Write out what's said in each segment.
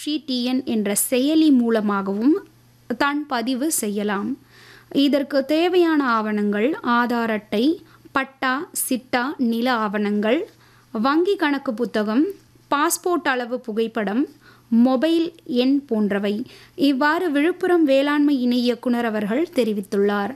Sri TN என்ற செயலி மூலமாகவும் தான் பதிவு செய்யலாம் இதற்கு தேவையான ஆவணங்கள் ஆதார் அட்டை பட்டா சிட்டா நில ஆவணங்கள் வங்கி கணக்கு புத்தகம் பாஸ்போர்ட் அளவு புகைப்படம் மொபைல் எண் போன்றவை இவ்வாறு விழுப்புரம் வேளாண்மை இணை இயக்குனர் அவர்கள் தெரிவித்துள்ளார்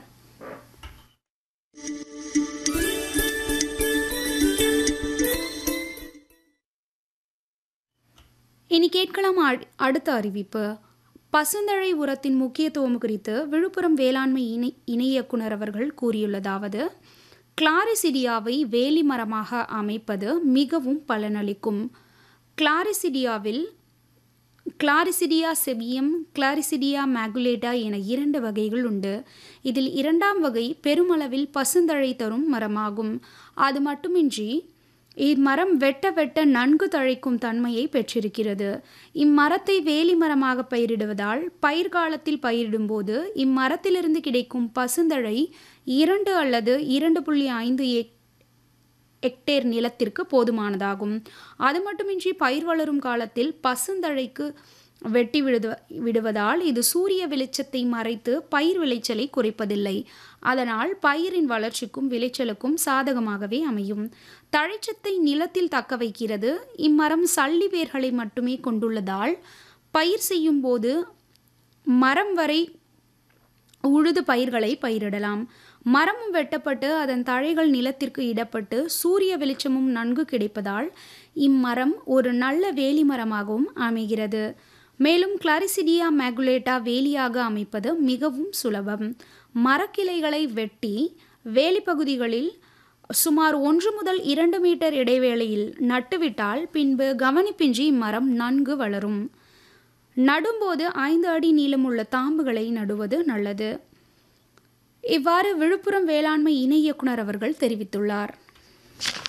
இனி கேட்கலாம் அ- அடுத்த அறிவிப்பு பசுந்தழை உரத்தின் முக்கியத்துவம் குறித்து விழுப்புரம் வேளாண்மை இணை இணை இயக்குனர் அவர்கள் கூறியுள்ளதாவது கிளாரிசிடியாவை வேலி மரமாக அமைப்பது மிகவும் பலனளிக்கும் கிளாரிசிடியாவில் கிளாரிசிடியா செவியம் கிளாரிசிடியா மேகுலேட்டா என இரண்டு வகைகள் உண்டு இதில் இரண்டாம் வகை பெருமளவில் பசுந்தழை தரும் மரமாகும் அது மட்டுமின்றி இம்மரம் வெட்ட வெட்ட நன்கு தழைக்கும் தன்மையை பெற்றிருக்கிறது இம்மரத்தை வேலி மரமாக பயிரிடுவதால் பயிர் காலத்தில் பயிரிடும்போது இம்மரத்திலிருந்து கிடைக்கும் பசுந்தழை இரண்டு அல்லது இரண்டு புள்ளி ஐந்து எக் ஹெக்டேர் நிலத்திற்கு போதுமானதாகும் அது மட்டுமின்றி பயிர் வளரும் காலத்தில் பசுந்தழைக்கு வெட்டி விடுத விடுவதால் இது சூரிய வெளிச்சத்தை மறைத்து பயிர் விளைச்சலை குறைப்பதில்லை அதனால் பயிரின் வளர்ச்சிக்கும் விளைச்சலுக்கும் சாதகமாகவே அமையும் தழைச்சத்தை நிலத்தில் தக்க வைக்கிறது இம்மரம் சல்லி வேர்களை மட்டுமே கொண்டுள்ளதால் பயிர் செய்யும் போது மரம் வரை உழுது பயிர்களை பயிரிடலாம் மரமும் வெட்டப்பட்டு அதன் தழைகள் நிலத்திற்கு இடப்பட்டு சூரிய வெளிச்சமும் நன்கு கிடைப்பதால் இம்மரம் ஒரு நல்ல வேலி மரமாகவும் அமைகிறது மேலும் கிளாரிசிடியா மேகுலேட்டா வேலியாக அமைப்பது மிகவும் சுலபம் மரக்கிளைகளை வெட்டி வேலிப்பகுதிகளில் சுமார் ஒன்று முதல் இரண்டு மீட்டர் இடைவேளையில் நட்டுவிட்டால் பின்பு கவனிப்பின்றி இம்மரம் நன்கு வளரும் நடும்போது ஐந்து அடி நீளமுள்ள தாம்புகளை நடுவது நல்லது இவ்வாறு விழுப்புரம் வேளாண்மை இணை இயக்குனர் அவர்கள் தெரிவித்துள்ளார்